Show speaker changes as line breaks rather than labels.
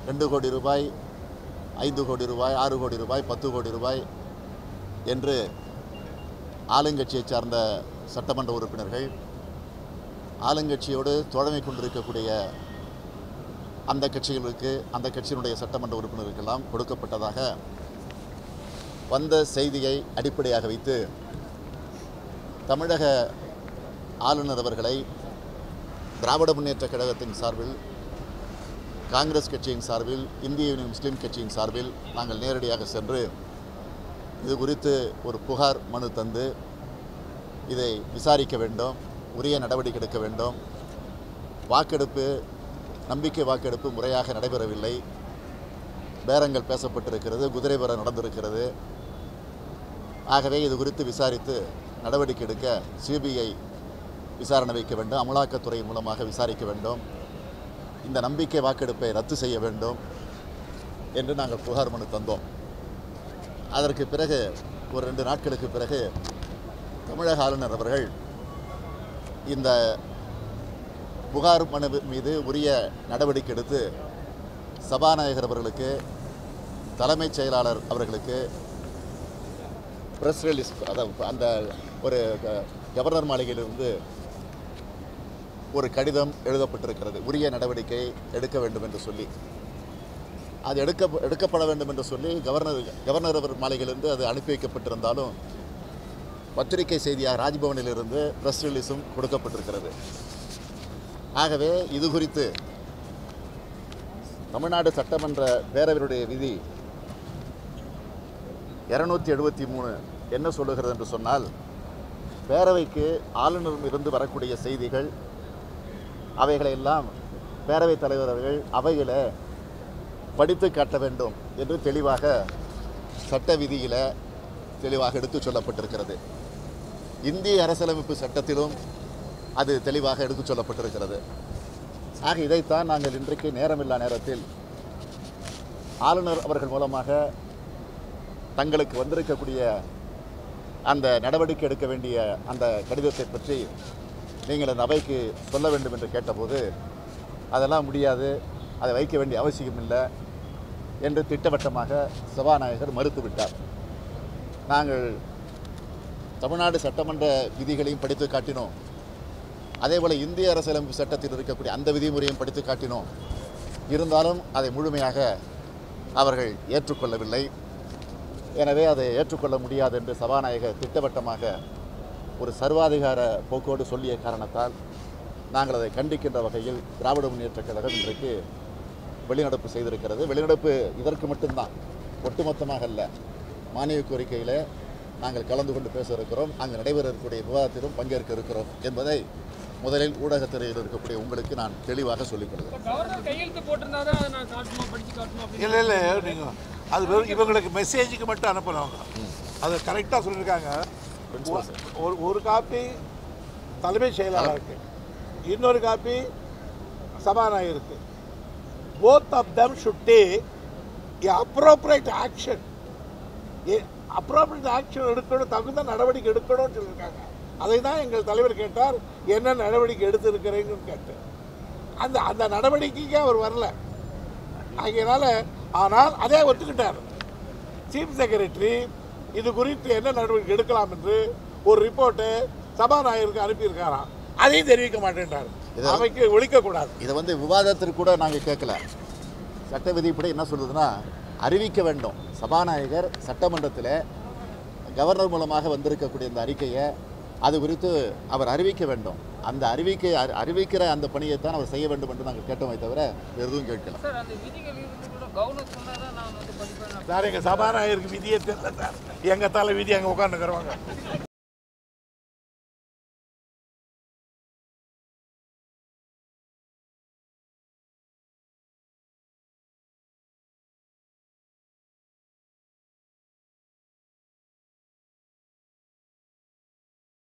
ரெண்டு கோடி ரூபாய் ஐந்து கோடி ரூபாய் ஆறு கோடி ரூபாய் பத்து கோடி ரூபாய் என்று ஆளுங்கட்சியைச் சார்ந்த சட்டமன்ற உறுப்பினர்கள் ஆளுங்கட்சியோடு தோழமை கொண்டிருக்கக்கூடிய அந்த கட்சிகளுக்கு அந்த கட்சியினுடைய சட்டமன்ற உறுப்பினருக்கெல்லாம் கொடுக்கப்பட்டதாக வந்த செய்தியை அடிப்படையாக வைத்து தமிழக ஆளுநர் அவர்களை திராவிட முன்னேற்றக் கழகத்தின் சார்பில் காங்கிரஸ் கட்சியின் சார்பில் இந்திய யூனியன் முஸ்லீம் கட்சியின் சார்பில் நாங்கள் நேரடியாக சென்று இது குறித்து ஒரு புகார் மனு தந்து இதை விசாரிக்க வேண்டும் உரிய நடவடிக்கை எடுக்க வேண்டும் வாக்கெடுப்பு நம்பிக்கை வாக்கெடுப்பு முறையாக நடைபெறவில்லை பேரங்கள் பேசப்பட்டிருக்கிறது குதிரை பேர நடந்திருக்கிறது ஆகவே இது குறித்து விசாரித்து நடவடிக்கை எடுக்க சிபிஐ விசாரணை வைக்க வேண்டும் அமலாக்கத்துறை மூலமாக விசாரிக்க வேண்டும் இந்த நம்பிக்கை வாக்கெடுப்பை ரத்து செய்ய வேண்டும் என்று நாங்கள் புகார் மனு தந்தோம் அதற்கு பிறகு ஒரு ரெண்டு நாட்களுக்கு பிறகு தமிழக ஆளுநர் அவர்கள் இந்த புகார் மனு மீது உரிய நடவடிக்கை எடுத்து சபாநாயகர் அவர்களுக்கு தலைமைச் செயலாளர் அவர்களுக்கு ப்ரெஸ் ரிலீஸ் அதாவது அந்த ஒரு க- கவர்னர் மாளிகையிலிருந்து ஒரு கடிதம் எழுதப்பட்டிருக்கிறது உரிய நடவடிக்கை எடுக்க வேண்டும் என்று சொல்லி அது எடுக்க எடுக்கப்பட வேண்டும் என்று சொல்லி கவர்னர் கவர்னர் அவர் மாளிகையிலிருந்து அது அனுப்பி வைக்கப்பட்டிருந்தாலும் பத்திரிகை செய்தியாக ராஜ்பவனிலிருந்து ப்ரெஸ் ரிலீஸும் கொடுக்கப்பட்டிருக்கிறது ஆகவே இது குறித்து தமிழ்நாடு சட்டமன்ற பேரவையுடைய விதி இரநூத்தி எழுபத்தி மூணு என்ன சொல்லுகிறது என்று சொன்னால் பேரவைக்கு ஆளுநரிடம் இருந்து வரக்கூடிய செய்திகள் அவைகளையெல்லாம் பேரவைத் தலைவர் அவர்கள் அவையில் படித்து காட்ட வேண்டும் என்று தெளிவாக சட்ட விதியில் தெளிவாக எடுத்துச் சொல்லப்பட்டிருக்கிறது இந்திய அரசியலமைப்பு சட்டத்திலும் அது தெளிவாக எடுத்துச் சொல்லப்பட்டிருக்கிறது ஆக இதைத்தான் நாங்கள் இன்றைக்கு நேரமில்லா நேரத்தில் ஆளுநர் அவர்கள் மூலமாக தங்களுக்கு வந்திருக்கக்கூடிய அந்த நடவடிக்கை எடுக்க வேண்டிய அந்த கடிதத்தை பற்றி நீங்கள் அந்த அவைக்கு சொல்ல வேண்டும் என்று கேட்டபோது அதெல்லாம் முடியாது அதை வைக்க வேண்டிய அவசியம் இல்லை என்று திட்டவட்டமாக சபாநாயகர் மறுத்துவிட்டார் நாங்கள் தமிழ்நாடு சட்டமன்ற விதிகளையும் படித்து காட்டினோம் அதேபோல் இந்திய அரசியலமைப்பு சட்டத்தில் இருக்கக்கூடிய அந்த விதிமுறையும் படித்து காட்டினோம் இருந்தாலும் அதை முழுமையாக அவர்கள் ஏற்றுக்கொள்ளவில்லை எனவே அதை ஏற்றுக்கொள்ள முடியாது என்று சபாநாயகர் திட்டவட்டமாக ஒரு சர்வாதிகார போக்கோடு சொல்லிய காரணத்தால் நாங்கள் அதை கண்டிக்கின்ற வகையில் திராவிட முன்னேற்றக் கழகம் இன்றைக்கு வெளிநடப்பு செய்திருக்கிறது வெளிநடப்பு இதற்கு மட்டும்தான் ஒட்டுமொத்தமாக அல்ல மானிய கோரிக்கையில் நாங்கள் கலந்து கொண்டு பேச இருக்கிறோம் அங்கு நடைபெற இருக்கக்கூடிய விவாதத்திலும் பங்கேற்க இருக்கிறோம் என்பதை முதலில் ஊடகத்துறையில் இருக்கக்கூடிய உங்களுக்கு நான் தெளிவாக சொல்லிக் கொள்கிறேன்
இப்ப கவர்னர் கையெழுத்து போட்டிருந்தா தான் அதை நான் காட்டணுமா படிச்சு காட்டணும் அப்படின்னு
இல்லை இல்லை நீங்கள் அது வெறும் இவங்களுக்கு மெசேஜுக்கு மட்டும் அனுப்பலாம் அது கரெக்டாக சொல்லியிருக்காங்க
Principal sir.
ஒரு ஒரு காப்பி தலைமைச் செயலாளருக்கு இன்னொரு காப்பி சபாநாயகருக்கு both of them should take a appropriate action a appropriate action எடுக்கணும் தகுந்த நடவடிக்கை எடுக்கணும்னு சொல்லியிருக்காங்க அதை தான் எங்கள் தலைவர் கேட்டார் என்ன நடவடிக்கை எடுத்திருக்கிறீங்கன்னு கேட்டார் அந்த அந்த நடவடிக்கைக்கு அவர் வரல ஆகையினால ஆனால் அதே ஒத்துக்கிட்டார் சீஃப் செக்ரட்டரி இது குறித்து என்ன நடவடிக்கை எடுக்கலாம் என்று ஒரு ரிப்போர்ட்டை சபாநாயகருக்கு அனுப்பியிருக்காராம் அதையும் தெரிவிக்க மாட்டேன்றார்
இது-
அவைக்கு ஒழிக்கக்கூடாது
இதை வந்து விவாதத்திற்கு கூட நாங்கள் கேட்கல சட்ட விதிப்படி என்ன சொல்லுதுன்னா அறிவிக்க வேண்டும் சபாநாயகர் சட்டமன்றத்தில் கவர்னர் மூலமாக வந்திருக்கக்கூடிய இந்த அறிக்கையை அது குறித்து அவர் அறிவிக்க வேண்டும் அந்த அறிவிக்கை அறி- அறிவிக்கிற அந்த பணியைத்தான் அவர் செய்ய வேண்டும் என்று நாங்கள் கேட்டோமே தவிர வேறு எதுவும் கேட்கல
சார் அந்த விதிகள் இருந்து கூட கவர்னர் சொன்னாதான் நான் வந்து படிப்பேன்
சார் எங்கள் சபாநாயகருக்கு விதியே தெரியல சார் எங்கள் தலை விதி அங்கே உட்காந்துக்கிறவங்க